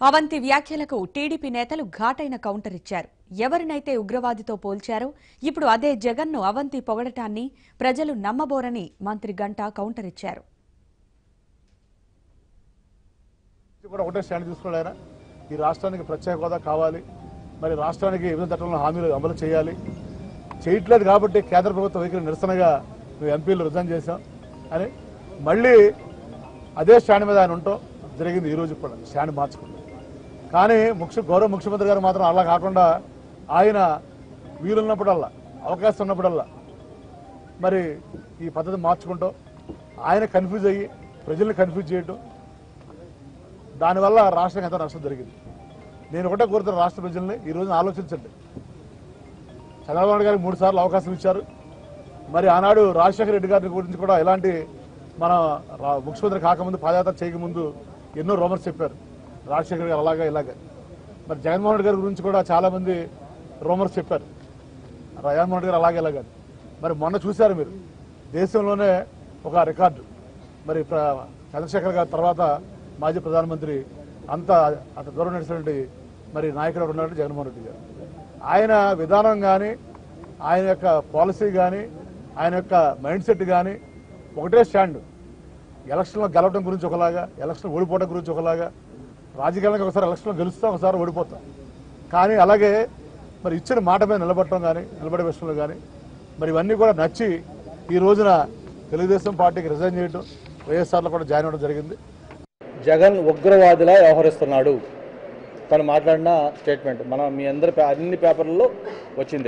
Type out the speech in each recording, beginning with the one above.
అవంతి వ్యాఖ్యలకు టీడీపీ నేతలు ఘాటైన కౌంటర్ ఇచ్చారు ఎవరినైతే ఉగ్రవాదితో పోల్చారో ఇప్పుడు అదే జగన్ను అవంతి పొగడటాన్ని ప్రజలు నమ్మబోరని మంత్రి గంటా కౌంటర్ ఇచ్చారు ఇది కూడా ఒకటే స్టాండ్ తీసుకోవాలి ఆయన ఈ రాష్ట్రానికి ప్రత్యేక హోదా కావాలి మరి రాష్ట్రానికి వివిధ చట్టంలో హామీలు అమలు చేయాలి చేయట్లేదు కాబట్టి కేంద్ర ప్రభుత్వ వైఖరి నిరసనగా మేము ఎంపీలు రిజైన్ చేశాం అని మళ్ళీ అదే స్టాండ్ మీద ఆయన ఉంటాం జరిగింది ఈ రోజు కూడా స్టాండ్ మార్చుకుంటాం కానీ ముఖ్య గౌరవ ముఖ్యమంత్రి గారు మాత్రం అలా కాకుండా ఆయన వీలున్నప్పుడల్లా అవకాశం ఉన్నప్పుడల్లా మరి ఈ పద్ధతి మార్చుకుంటాం ఆయన కన్ఫ్యూజ్ అయ్యి ప్రజల్ని కన్ఫ్యూజ్ చేయటం దానివల్ల రాష్ట్రానికి ఎంత నష్టం జరిగింది నేను ఒకటే కోరుతున్న రాష్ట్ర ప్రజల్ని ఈ రోజున ఆలోచించండి చంద్రబాబు నాయుడు గారికి మూడు సార్లు అవకాశం ఇచ్చారు మరి ఆనాడు రాజశేఖర రెడ్డి గారి గురించి కూడా ఇలాంటి మన రా- ముఖ్యమంత్రి కాకముందు పాదయాత్ర చేయకముందు ఎన్నో రోమర్స్ చెప్పారు రాజశేఖర్ గారు అలాగా ఇలాగా మరి జగన్మోహన్ రెడ్డి గారి గురించి కూడా చాలా మంది రోమర్స్ చెప్పారు జగన్మోహన్ రెడ్డి గారు అలాగే ఇలాగా మరి మొన్న చూశారు మీరు దేశంలోనే ఒక రికార్డు మరి ప్ర- చంద్రశేఖర్ గారి తర్వాత మాజీ ప్రధానమంత్రి అంత అంత దూరం నడిచినటువంటి మరి నాయకుడు ఉన్నాడు జగన్మోహన్ రెడ్డి గారు ఆయన విధానం కానీ ఆయన యొక్క పాలసీ కానీ ఆయన యొక్క మైండ్ సెట్ కానీ ఒకటే స్టాండ్ ఎలక్షన్లో గెలవడం గురించి ఒకలాగా ఎలక్షన్ ఓడిపోవడం గురించి ఒకలాగా రాజకీయాలకు ఒకసారి ఎలక్షన్లో గెలుస్తాం ఒకసారి ఓడిపోతాం కానీ అలాగే మరి ఇచ్చిన మాట మీద నిలబడటం కానీ నిలబడే విషయంలో కానీ మరి ఇవన్నీ కూడా నచ్చి ఈ రోజున తెలుగుదేశం పార్టీకి రిజైన్ చేయడం వైఎస్ఆర్లో కూడా జాయిన్ అవ్వడం జరిగింది జగన్ ఉగ్రవాదిలా వ్యవహరిస్తున్నాడు తను మాట్లాడిన స్టేట్మెంట్ మన మీ అందరి పే- అన్ని పేపర్లలో వచ్చిందే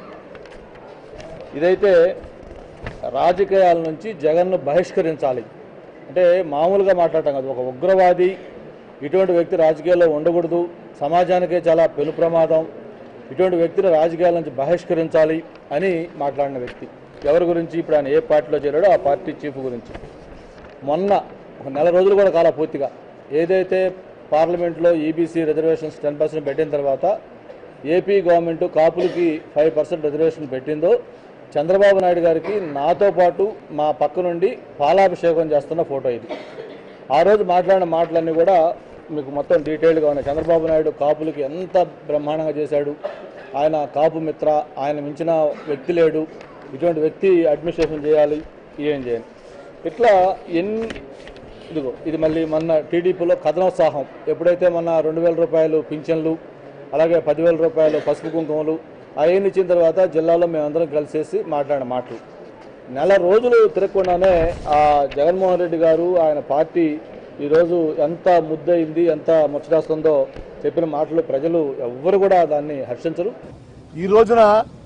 ఇదైతే రాజకీయాల నుంచి జగన్ను బహిష్కరించాలి అంటే మామూలుగా మాట్లాడటం కాదు ఒక ఉగ్రవాది ఇటువంటి వ్యక్తి రాజకీయాల్లో ఉండకూడదు సమాజానికే చాలా పెను ప్రమాదం ఇటువంటి వ్యక్తిని రాజకీయాల నుంచి బహిష్కరించాలి అని మాట్లాడిన వ్యక్తి ఎవరి గురించి ఇప్పుడు ఆయన ఏ పార్టీలో చేరాడో ఆ పార్టీ చీఫ్ గురించి మొన్న ఒక నెల రోజులు కూడా కాల పూర్తిగా ఏదైతే పార్లమెంట్లో ఈబీసీ రిజర్వేషన్స్ టెన్ పర్సెంట్ పెట్టిన తర్వాత ఏపీ గవర్నమెంట్ కాపులకి ఫైవ్ పర్సెంట్ రిజర్వేషన్ పెట్టిందో చంద్రబాబు నాయుడు గారికి నాతో పాటు మా పక్క నుండి పాలాభిషేకం చేస్తున్న ఫోటో ఇది ఆ రోజు మాట్లాడిన మాటలన్నీ కూడా మీకు మొత్తం డీటెయిల్గా ఉన్నాయి చంద్రబాబు నాయుడు కాపులకి ఎంత బ్రహ్మాండంగా చేశాడు ఆయన కాపు మిత్ర ఆయన మించిన వ్యక్తి లేడు ఇటువంటి వ్యక్తి అడ్మినిస్ట్రేషన్ చేయాలి ఏం చేయాలి ఇట్లా ఎన్ని ఇదిగో ఇది మళ్ళీ మొన్న టీడీపీలో కథనోత్సాహం ఎప్పుడైతే మొన్న రెండు వేల రూపాయలు పింఛన్లు అలాగే పదివేల రూపాయలు పసుపు కుంకుమలు అవన్నీ ఇచ్చిన తర్వాత జిల్లాలో మేమందరం కలిసేసి మాట్లాడిన మాటలు నెల రోజులు తిరగకుండానే ఆ జగన్మోహన్ రెడ్డి గారు ఆయన పార్టీ ఈరోజు ఎంత ముద్దయింది ఎంత ముచ్చటేస్తుందో చెప్పిన మాటలు ప్రజలు ఎవ్వరు కూడా దాన్ని హర్షించరు ఈ రోజున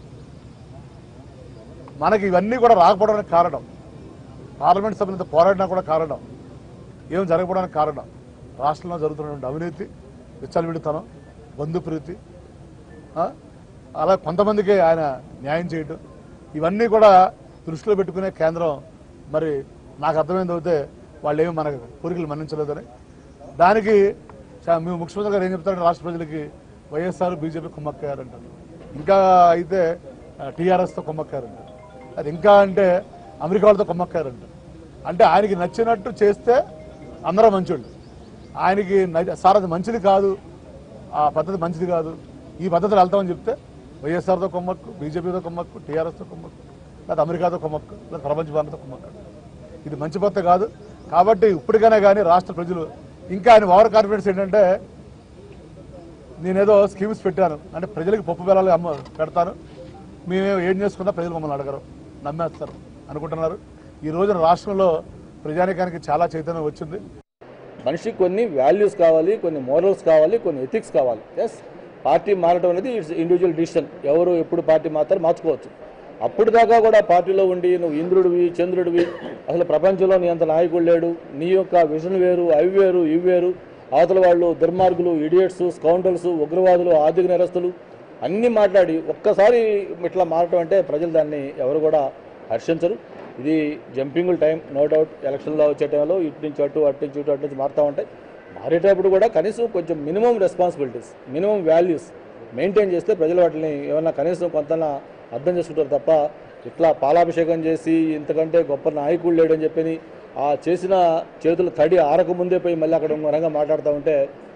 మనకి ఇవన్నీ కూడా రాకపోవడానికి కారణం పార్లమెంట్ సభ్యులతో పోరాడినా కూడా కారణం ఏం జరగకపోవడానికి కారణం రాష్ట్రంలో జరుగుతున్నటువంటి అవినీతి విచ్చలవిడితనం బంధుప్రీతి ఆ? అలా కొంతమందికి ఆయన న్యాయం చేయటం ఇవన్నీ కూడా దృష్టిలో పెట్టుకునే కేంద్రం మరి నాకు అర్థమైంది అయితే వాళ్ళు ఏమి మన కోరికలు మన్నించలేదని దానికి చా- మేము ముఖ్యమంత్రి గారు ఏం చెప్తారంటే రాష్ట్ర ప్రజలకి వైఎస్ఆర్ బీజేపీ కుమ్మక్కయ్యారంటారు ఇంకా అయితే టీఆర్ఎస్తో కుమ్మక్కారంటారు అది ఇంకా అంటే అమెరికా వాళ్ళతో కుమ్మక్కారంటారు అంటే ఆయనకి నచ్చినట్టు చేస్తే అందరూ మంచోళ్ళు ఆయనకి నచ్చ- సార్ అది మంచిది కాదు ఆ పద్ధతి మంచిది కాదు ఈ పద్ధతిలో వెళ్తామని చెప్తే వైఎస్ఆర్తో కొమ్మక్కు బీజేపీతో కొమ్మక్కు టీఆర్ఎస్తో కొమ్మక్కు లేదా అమెరికాతో కొమ్మక్కు లేదా ప్రపంచ భారతతో కొమ్మక్కు ఇది మంచి పద్ధతి కాదు కాబట్టి ఇప్పటికైనా కానీ రాష్ట్ర ప్రజలు ఇంకా ఆయన ఓవర్ కాన్ఫిడెన్స్ ఏంటంటే నేనేదో స్కీమ్స్ పెట్టాను అంటే ప్రజలకు పప్పు బెల్లాలు అమ్మ పెడతాను మేము ఏం చేసుకున్నా ప్రజలు మమ్మల్ని అడగరు నమ్మేస్తారు అనుకుంటున్నారు ఈ రోజున రాష్ట్రంలో ప్రజానికానికి చాలా చైతన్యం వచ్చింది మనిషికి కొన్ని వాల్యూస్ కావాలి కొన్ని మోరల్స్ కావాలి కొన్ని ఎథిక్స్ కావాలి ఎస్ పార్టీ మారడం అనేది ఇట్స్ ఇండివిజువల్ డిసిషన్ ఎవరు ఎప్పుడు పార్టీ మాత్రం మార్చుకోవచ్చు అప్పుడు దాకా కూడా పార్టీలో ఉండి నువ్వు ఇంద్రుడివి చంద్రుడివి అసలు ప్రపంచంలో నీ అంత నాయకుడు లేడు నీ యొక్క విజన్ వేరు అవి వేరు ఇవి వేరు అవతల వాళ్ళు దుర్మార్గులు ఇడియట్స్ స్కౌంటర్స్ ఉగ్రవాదులు ఆర్థిక నేరస్తులు అన్నీ మాట్లాడి ఒక్కసారి ఇట్లా మారటం అంటే ప్రజలు దాన్ని ఎవరు కూడా హర్షించరు ఇది జంపింగ్ టైం నో డౌట్ ఎలక్షన్లో వచ్చే టైంలో ఇటు నుంచి అటు అటు నుంచి ఇటు అటు నుంచి మారుతూ ఉంటాయి మారేటప్పుడు కూడా కనీసం కొంచెం minimum responsibilities minimum values maintain చేస్తే ప్రజలు వాటిని ఏమన్నా కనీసం కొంత అర్థం చేసుకుంటారు తప్ప ఇట్లా పాలాభిషేకం చేసి ఇంతకంటే గొప్ప నాయకుడు లేడని చెప్పని ఆ చేసిన చేతులు తడి ఆరక ముందే పోయి మళ్ళీ అక్కడ రంగా మాట్లాడుతూ ఉంటే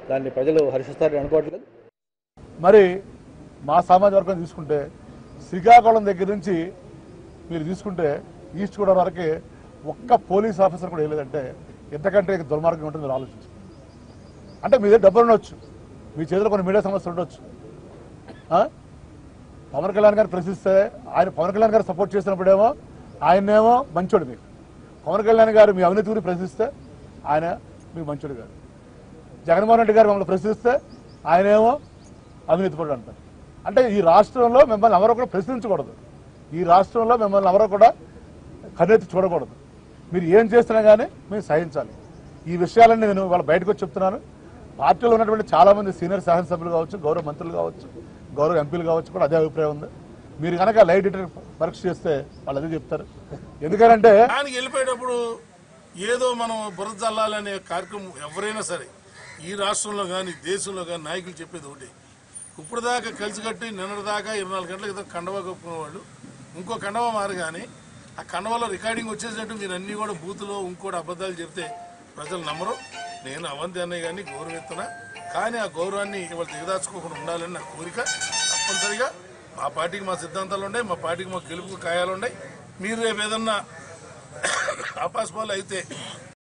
దాన్ని ప్రజలు హర్షిస్తారని అనుకోవట్లేదు మరి మా సామాజిక వర్గం తీసుకుంటే శ్రీకాకుళం దగ్గర నుంచి మీరు తీసుకుంటే ఈస్ట్ గోదావరి వరకు ఒక్క పోలీస్ ఆఫీసర్ కూడా వేయలేదంటే ఎంతకంటే ఇక దుర్మార్గం ఉంటుంది మీరు ఆలోచించండి అంటే మీ దగ్గర డబ్బులు ఉండొచ్చు మీ చేతిలో కొన్ని మీడియా సమస్యలు ఉండొచ్చు ఆ? పవన్ కళ్యాణ్ గారు ప్రశ్నిస్తే ఆయన పవన్ కళ్యాణ్ గారు సపోర్ట్ చేసినప్పుడేమో ఆయన్నేమో మంచోడు మీకు పవన్ కళ్యాణ్ గారు మీ అవినీతి గురించి ప్రశ్నిస్తే ఆయన మీకు మంచోడు గారు జగన్మోహన్ రెడ్డి గారు మమ్మల్ని ప్రశ్నిస్తే ఆయనేమో అవినీతి పరుడు అంటారు అంటే ఈ రాష్ట్రంలో మిమ్మల్ని ఎవరో కూడా ప్రశ్నించకూడదు ఈ రాష్ట్రంలో మిమ్మల్ని ఎవరో కూడా కన్నెత్తి చూడకూడదు మీరు ఏం చేస్తున్నా కానీ మీరు సహించాలి ఈ విషయాలన్నీ నేను వాళ్ళ బయటకు వచ్చి చెప్తున్నాను పార్టీలో ఉన్నటువంటి చాలా మంది సీనియర్ శాసనసభ్యులు కావచ్చు గౌరవ మంత్రులు కావచ్చు గౌరవ ఎంపీలు కావచ్చు కూడా అదే అభిప్రాయం ఉంది మీరు కనుక లైట్ డిటెక్టర్ పరీక్ష చేస్తే వాళ్ళు అదే చెప్తారు ఎందుకంటే దానికి వెళ్ళిపోయేటప్పుడు ఏదో మనం బురద చల్లాలనే కార్యక్రమం ఎవరైనా సరే ఈ రాష్ట్రంలో కానీ దేశంలో కానీ నాయకులు చెప్పేది ఒకటి ఇప్పుడు దాకా కలిసికట్టి నిన్నటిదాకా ఇరవై నాలుగు గంటల క్రితం కండవా కప్పుకునేవాళ్ళు ఇంకో కండవ మారగానే ఆ కండవలో రికార్డింగ్ వచ్చేసినట్టు మీరు అన్ని కూడా బూతులో ఇంకోటి అబద్ధాలు చెప్తే ప్రజలు నమ్మరు నేను అవంతి అన్నయ్య గారిని గౌరవిస్తున్నా కానీ ఆ గౌరవాన్ని ఇవాళ దిగదాచుకోకుండా ఉండాలని నా కోరిక తప్పనిసరిగా మా పార్టీకి మా సిద్ధాంతాలు ఉన్నాయి మా పార్టీకి మా గెలుపు కాయాలు ఉన్నాయి మీరు రేపు ఏదన్నా ఆపాస్పాలు అయితే